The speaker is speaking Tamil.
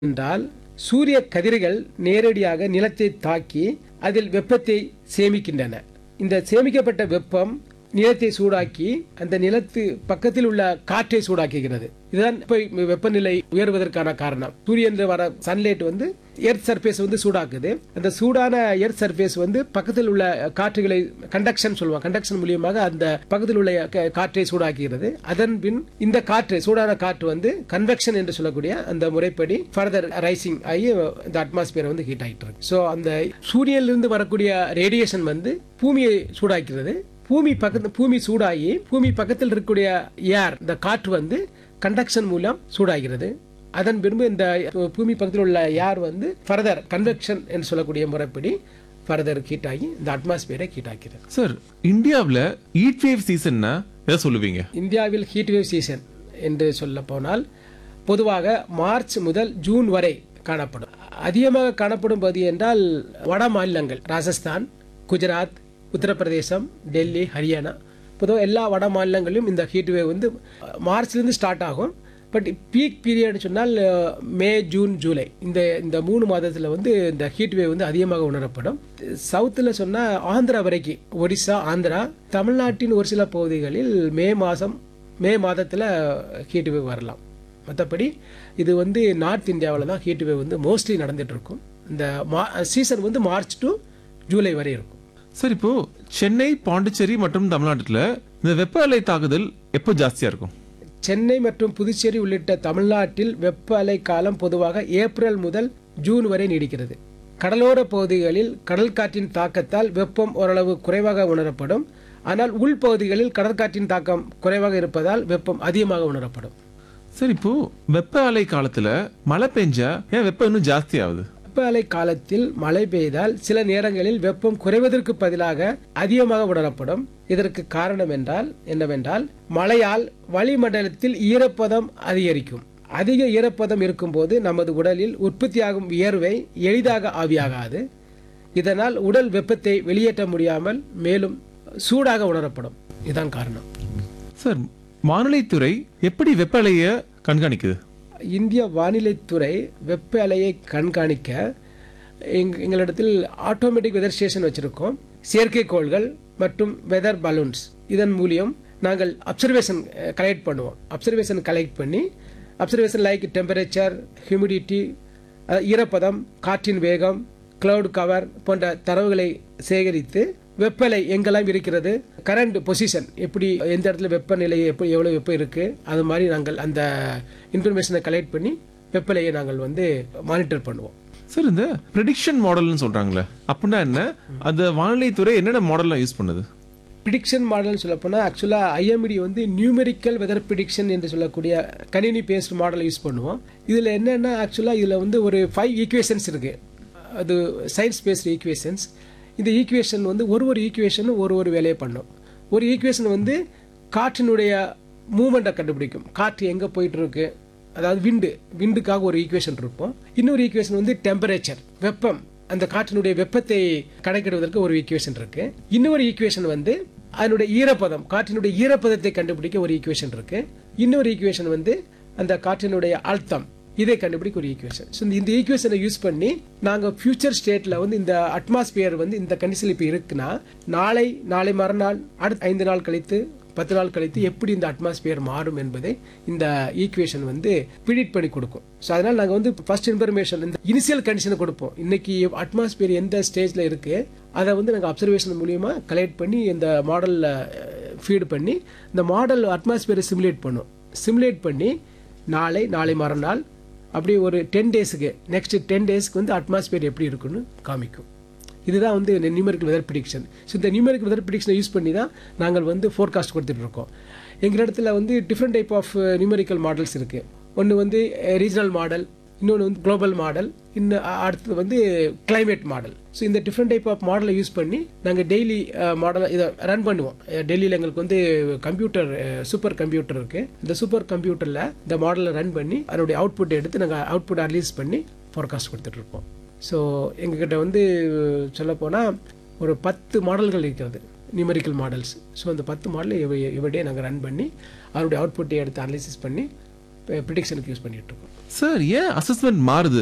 என்றால் சூரிய கதிர்கள் நேரடியாக நிலத்தை தாக்கி அதில் வெப்பத்தை சேமிக்கின்றன இந்த சேமிக்கப்பட்ட வெப்பம் நிலத்தை சூடாக்கி அந்த நிலத்து பக்கத்தில் உள்ள காற்றை சூடாக்குகிறது இதுதான் இப்ப வெப்பநிலை உயர்வதற்கான காரணம் சூரியன் வர சன்லைட் வந்து எர்த் சர்ஃபேஸ் வந்து சூடாக்குது அந்த சூடான எர்த் சர்ஃபேஸ் வந்து பக்கத்தில் உள்ள காற்றுகளை கண்டக்ஷன் சொல்லுவாங்க கண்டக்ஷன் மூலியமாக அந்த பக்கத்தில் உள்ள க- காற்றை சூடாக்குகிறது அதன் பின் இந்த காற்று சூடான காற்று வந்து கன்வெக்ஷன் என்று சொல்லக்கூடிய அந்த முறைப்படி ஃபர்தர் ரைசிங் ஆகி இந்த அட்மாஸ்பியர் வந்து ஹீட் ஆகிட்டு இருக்கு ஸோ அந்த சூரியனிலிருந்து வரக்கூடிய ரேடியேஷன் வந்து பூமியை சூடாக்கிறது பூமி பக்கத்து பூமி சூடாகி பூமி பக்கத்தில் இருக்கக்கூடிய ஏர் இந்த காற்று வந்து கண்டக்ஷன் மூலம் சூடாகிறது அதன் பின்பு இந்த பூமி பக்கத்தில் உள்ள ஏர் வந்து ஃபர்தர் கன்வெக்ஷன் என்று சொல்லக்கூடிய முறைப்படி ஃபர்தர் ஹீட் ஆகி இந்த அட்மாஸ்பியரை ஹீட் ஆக்கிறது சார் இந்தியாவுல ஹீட் வேவ் சீசன்னா எதை சொல்லுவீங்க இந்தியாவில் ஹீட் வேவ் சீசன் என்று சொல்ல போனால் பொதுவாக மார்ச் முதல் ஜூன் வரை காணப்படும் அதிகமாக காணப்படும் பகுதி என்றால் வட மாநிலங்கள் ராஜஸ்தான் குஜராத் உத்தரப்பிரதேசம் டெல்லி ஹரியானா பொதுவாக எல்லா வட மாநிலங்களிலும் இந்த ஹீட் வேவ் வந்து மார்ச்லேருந்து ஸ்டார்ட் ஆகும் பட் பீக் பீரியட் சொன்னால் அஹ், மே ஜூன் ஜூலை இந்த இந்த மூணு மாதத்தில் வந்து இந்த ஹீட் வேவ் வந்து அதிகமாக உணரப்படும் சவுத்தில் சொன்னால் ஆந்திரா வரைக்கும் ஒடிசா ஆந்திரா தமிழ்நாட்டின் ஒரு சில பகுதிகளில் மே மாதம் மே மாதத்தில் ஹீட் வேவ் வரலாம் மற்றபடி இது வந்து நார்த் இந்தியாவில் தான் ஹீட் வேவ் வந்து மோஸ்ட்லி நடந்துட்டு இருக்கும் இந்த சீசன் வந்து மார்ச் டு ஜூலை வரை இருக்கும் சார் இப்போ சென்னை பாண்டிச்சேரி மற்றும் தமிழ்நாட்டுல இந்த வெப்ப அலை தாக்குதல் எப்போ ஜாஸ்தியா இருக்கும் சென்னை மற்றும் புதுச்சேரி உள்ளிட்ட தமிழ்நாட்டில் வெப்ப அலை காலம் பொதுவாக ஏப்ரல் முதல் ஜூன் வரை நீடிக்கிறது கடலோர பகுதிகளில் கடல் காற்றின் தாக்கத்தால் வெப்பம் ஓரளவு குறைவாக உணரப்படும் ஆனால் உள்பகுதிகளில் கடற்காற்றின் தாக்கம் குறைவாக இருப்பதால் வெப்பம் அதிகமாக உணரப்படும் சார் இப்போ வெப்ப அலை காலத்துல மழை பெஞ்சா ஏன் வெப்பம் இன்னும் ஜாஸ்தி ஆகுது வெப்ப அலை காலத்தில் மழை பெய்தால் சில நேரங்களில் வெப்பம் குறைவதற்கு பதிலாக அதிகமாக உணரப்படும் இதற்கு காரணம் என்றால் என்னவென்றால் மழையால் வளிமண்டலத்தில் ஈரப்பதம் அதிகரிக்கும் அதிக ஈரப்பதம் இருக்கும்போது நமது உடலில் உற்பத்தியாகும் வியர்வை எளிதாக ஆவியாகாது இதனால் உடல் வெப்பத்தை வெளியேற்ற முடியாமல் மேலும் சூடாக உணரப்படும் இதுதான் காரணம் சார் வானிலைத்துறை எப்படி வெப்ப அலைய கண்காணிக்குது இந்திய வானிலைத்துறை வெப்ப அலையை கண்காணிக்க எங் எங்களிடத்தில் ஆட்டோமேட்டிக் வெதர் ஸ்டேஷன் வச்சிருக்கோம் செயற்கைக்கோள்கள் மற்றும் வெதர் பலூன்ஸ் இதன் மூலியம் நாங்கள் அப்சர்வேஷன் கலெக்ட் பண்ணுவோம் அப்சர்வேஷன் கலெக்ட் பண்ணி அப்சர்வேஷன் லைக் டெம்பரேச்சர் ஹியூமிடிட்டி ஈரப்பதம் காற்றின் வேகம் கிளவுட் கவர் போன்ற தரவுகளை சேகரித்து வெப்பநிலை எங்கெல்லாம் இருக்கிறது கரண்ட் பொசிஷன் எப்படி எந்த இடத்துல வெப்பநிலை எப்படி எவ்வளவு வெப்பம் இருக்கு அது மாதிரி நாங்கள் அந்த இன்ஃபர்மேஷனை கலெக்ட் பண்ணி வெப்பநிலையை நாங்கள் வந்து மானிட்டர் பண்ணுவோம் சார் இந்த ப்ரெடிக்ஷன் மாடல்னு சொல்றாங்களே அப்படின்னா என்ன அந்த வானிலைத்துறை என்னென்ன மாடல்லாம் யூஸ் பண்ணுது ப்ரிடிக்ஷன் மாடல்னு சொல்ல போனால் ஆக்சுவலாக ஐஎம்டி வந்து நியூமெரிக்கல் வெதர் ப்ரிடிக்ஷன் என்று சொல்லக்கூடிய கணினி பேஸ்ட் மாடலை யூஸ் பண்ணுவோம் இதில் என்னென்னா ஆக்சுவலாக இதில் வந்து ஒரு ஃபைவ் ஈக்குவேஷன்ஸ் இருக்குது அது சயின்ஸ் பேஸ்ட் ஈக்குவேஷன்ஸ் இந்த ஈக்குவேஷன் வந்து ஒரு ஒரு ஈக்குவேஷனும் ஒரு ஒரு வேலையை பண்ணும் ஒரு ஈக்குவேஷன் வந்து காற்றினுடைய மூமெண்ட்டை கண்டுபிடிக்கும் காற்று எங்கே போயிட்டு இருக்கு அதாவது விண்டு விண்டுக்காக ஒரு ஈக்குவேஷன் இருக்கும் இன்னொரு ஈக்குவேஷன் வந்து டெம்பரேச்சர் வெப்பம் அந்த காற்றினுடைய வெப்பத்தை கணக்கிடுவதற்கு ஒரு ஈக்குவேஷன் இருக்கு இன்னொரு ஈக்குவேஷன் வந்து அதனுடைய ஈரப்பதம் காற்றினுடைய ஈரப்பதத்தை கண்டுபிடிக்க ஒரு ஈக்குவேஷன் இருக்கு இன்னொரு ஈக்குவேஷன் வந்து அந்த காற்றினுடைய அழுத்தம் இதை கண்டுபிடிக்க ஒரு ஈக்குவேஷன் ஸோ இந்த ஈக்குவேஷனை யூஸ் பண்ணி நாங்கள் ஃபியூச்சர் ஸ்டேட்டில் வந்து இந்த அட்மாஸ்பியர் வந்து இந்த கண்டிஷன் இப்போ இருக்குன்னா நாளை நாளை மறுநாள் அடுத்த ஐந்து நாள் கழித்து பத்து நாள் கழித்து எப்படி இந்த அட்மாஸ்பியர் மாறும் என்பதை இந்த ஈக்குவேஷன் வந்து ப்ரிடிக்ட் பண்ணி கொடுக்கும் ஸோ அதனால் நாங்கள் வந்து ஃபர்ஸ்ட் இன்ஃபர்மேஷன் இந்த இனிஷியல் கண்டிஷனை கொடுப்போம் இன்னைக்கு அட்மாஸ்பியர் எந்த ஸ்டேஜில் இருக்கு அதை வந்து நாங்கள் அப்சர்வேஷன் மூலியமா கலெக்ட் பண்ணி இந்த மாடலில் ஃபீட் பண்ணி இந்த மாடல் அட்மாஸ்பியரை சிமுலேட் பண்ணும் சிமுலேட் பண்ணி நாளை நாளை மறுநாள் அப்படி ஒரு டென் டேஸுக்கு நெக்ஸ்ட் டென் டேஸ்க்கு வந்து அட்மாஸ்பியர் எப்படி இருக்குன்னு காமிக்கும் இதுதான் வந்து நியூமரிக்கல் வெதர் ப்ரிடிக்ஷன் ஸோ இந்த நியூமரிக்கல் வெதர் ப்ரிடிக்ஷனை யூஸ் பண்ணி தான் நாங்கள் வந்து ஃபோர்காஸ்ட் கொடுத்துட்டு இருக்கோம் எங்கள் இடத்துல வந்து different type of numerical models இருக்குது ஒன்று வந்து ரீஜனல் மாடல் இன்னொன்று வந்து குளோபல் மாடல் இன்னும் அடுத்தது வந்து கிளைமேட் மாடல் ஸோ இந்த டிஃப்ரெண்ட் டைப் ஆஃப் மாடலை யூஸ் பண்ணி நாங்கள் டெய்லி மாடலை இதை ரன் பண்ணுவோம் டெல்லியில் எங்களுக்கு வந்து கம்ப்யூட்டர் சூப்பர் கம்ப்யூட்டர் இருக்குது இந்த சூப்பர் கம்ப்யூட்டரில் இந்த மாடலை ரன் பண்ணி அதனுடைய அவுட்புட் எடுத்து நாங்கள் அவுட்புட் அனலைஸ் பண்ணி ஃபோர்காஸ்ட் கொடுத்துட்ருப்போம் ஸோ எங்ககிட்ட வந்து சொல்லப்போனால் ஒரு பத்து மாடல்கள் இருக்கிறது நியூமரிக்கல் மாடல்ஸ் ஸோ அந்த பத்து மாடலை எவ்ரிடே நாங்கள் ரன் பண்ணி அதனுடைய அவுட்புட்டை எடுத்து அனலைசிஸ் பண்ணி ப்ரிடிக்ஷனுக்கு யூஸ் பண்ணிட்டு இருக்கோம் சார் ஏன் அசஸ்மெண்ட் மாறுது